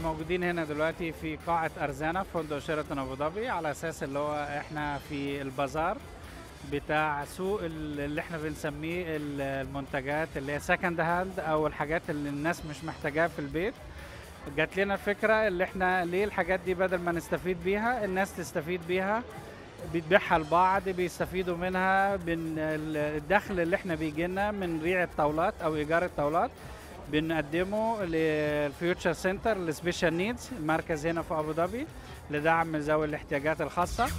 موجودين هنا دلوقتي في قاعة أرزانا في فندق شيراتون أبو ظبي على أساس اللي هو إحنا في البازار بتاع سوق ال- اللي احنا بنسميه ال- المنتجات اللي هي سكند هاند أو الحاجات اللي الناس مش محتاجاها في البيت جات لنا الفكرة اللي احنا ليه الحاجات دي بدل ما نستفيد بيها الناس تستفيد بيها بتبيعها لبعض بيستفيدوا منها من ال- الدخل اللي احنا بيجي لنا من ريع الطاولات او ايجار الطاولات بنقدمه للفيوتشر سنتر لسبيشال نيدز المركز هنا في ابو ظبي لدعم ذوي الاحتياجات الخاصه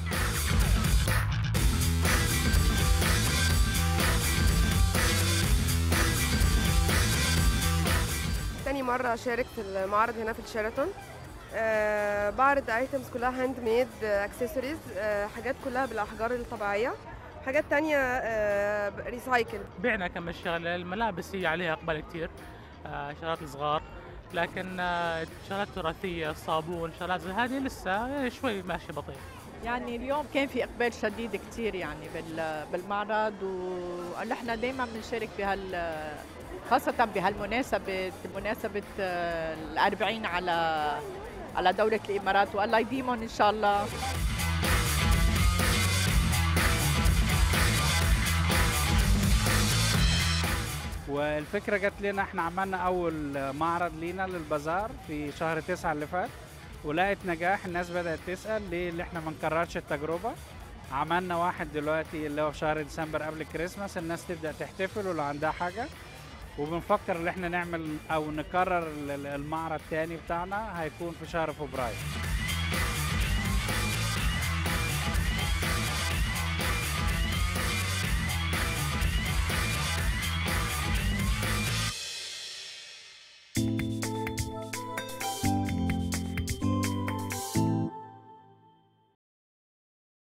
تاني مرة أشارك في المعرض هنا في الشيراتون أه بعرض ايتمز كلها هاند ميد اكسسوارز أه حاجات كلها بالأحجار الطبيعية حاجات تانية أه ريسايكل بعنا كم شغله الملابس هي عليها اقبال كثير آه، شغلات الصغار لكن آه، شغلات تراثيه الصابون شغلات زي هذه لسه شوي ماشيه بطيء يعني اليوم كان في اقبال شديد كثير يعني بال- بالمعرض ونحن دائما بنشارك بهال خاصة بهالمناسبة مناسبة آه، الأربعين على على دولة الإمارات والله يديمهم إن شاء الله والفكره جت لنا احنا عملنا اول معرض لينا للبازار في شهر تسعة اللي فات ولقت نجاح الناس بدات تسال ليه اللي احنا ما نكررش التجربه عملنا واحد دلوقتي اللي هو في شهر ديسمبر قبل الكريسماس الناس تبدا تحتفل ولو عندها حاجه وبنفكر ان احنا نعمل او نكرر ال- المعرض تاني بتاعنا هيكون في شهر فبراير